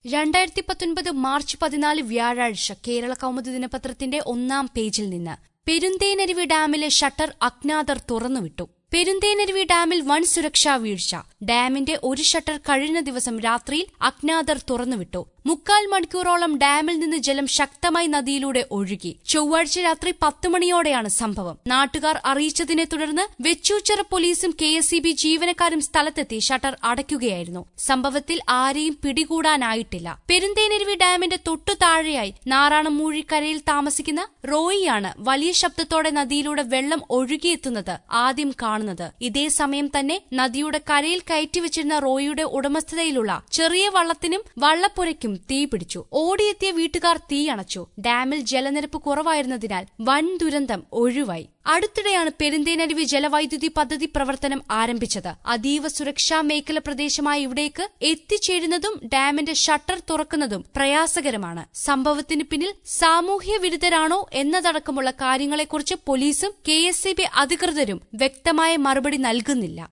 രണ്ടായിരത്തി പത്തൊൻപത് മാർച്ച് പതിനാല് വ്യാഴാഴ്ച കേരള കൗമുദി ദിനപത്രത്തിന്റെ ഒന്നാം പേജിൽ നിന്ന് പെരുന്തേനരുവി ഡാമിലെ ഷട്ടർ അജ്ഞാതർ തുറന്നുവിട്ടു പെരുന്തേനരുവി ഡാമിൽ വൻ സുരക്ഷാ വീഴ്ച ഡാമിന്റെ ഒരു ഷട്ടർ കഴിഞ്ഞ ദിവസം രാത്രിയിൽ അജ്ഞാതർ തുറന്നുവിട്ടു മുക്കാൽ മണിക്കൂറോളം ഡാമിൽ നിന്ന് ജലം ശക്തമായി നദിയിലൂടെ ഒഴുകി ചൊവ്വാഴ്ച രാത്രി പത്ത് മണിയോടെയാണ് സംഭവം നാട്ടുകാർ അറിയിച്ചതിനെ തുടർന്ന് വെച്ചൂച്ചിറ പോലീസും കെ എസ് ഇ ബി ജീവനക്കാരും സ്ഥലത്തെത്തി ഷട്ടർ അടയ്ക്കുകയായിരുന്നു സംഭവത്തിൽ ആരെയും പിടികൂടാനായിട്ടില്ല പെരുന്തേനരുവി ഡാമിന്റെ തൊട്ടു താഴെയായി നാറാണമൂഴിക്കരയിൽ താമസിക്കുന്ന റോയിയാണ് വലിയ ശബ്ദത്തോടെ നദിയിലൂടെ വെള്ളം ഒഴുകിയെത്തുന്നത് ആദ്യം കാണുന്നത് ഇതേ സമയം തന്നെ നദിയുടെ കരയിൽ കയറ്റിവെച്ചിരുന്ന റോയിയുടെ ഉടമസ്ഥതയിലുള്ള ചെറിയ വള്ളത്തിനും വള്ളപ്പുരയ്ക്കും തീപിടിച്ചു ഓടിയെത്തിയ വീട്ടുകാർ തീയണച്ചു ഡാമിൽ ജലനിരപ്പ് കുറവായിരുന്നതിനാൽ വൻ ദുരന്തം ഒഴിവായി അടുത്തിടെയാണ് പെരുന്തേനരുവി ജലവൈദ്യുതി പദ്ധതി പ്രവർത്തനം ആരംഭിച്ചത് അതീവ സുരക്ഷാ മേഖല പ്രദേശമായ ഇവിടേക്ക് എത്തിച്ചേരുന്നതും ഡാമിന്റെ ഷട്ടർ തുറക്കുന്നതും പ്രയാസകരമാണ് സംഭവത്തിന് പിന്നിൽ സാമൂഹ്യ വിരുദ്ധരാണോ എന്നതടക്കമുള്ള കാര്യങ്ങളെക്കുറിച്ച് പോലീസും കെ അധികൃതരും വ്യക്തമായ മറുപടി നൽകുന്നില്ല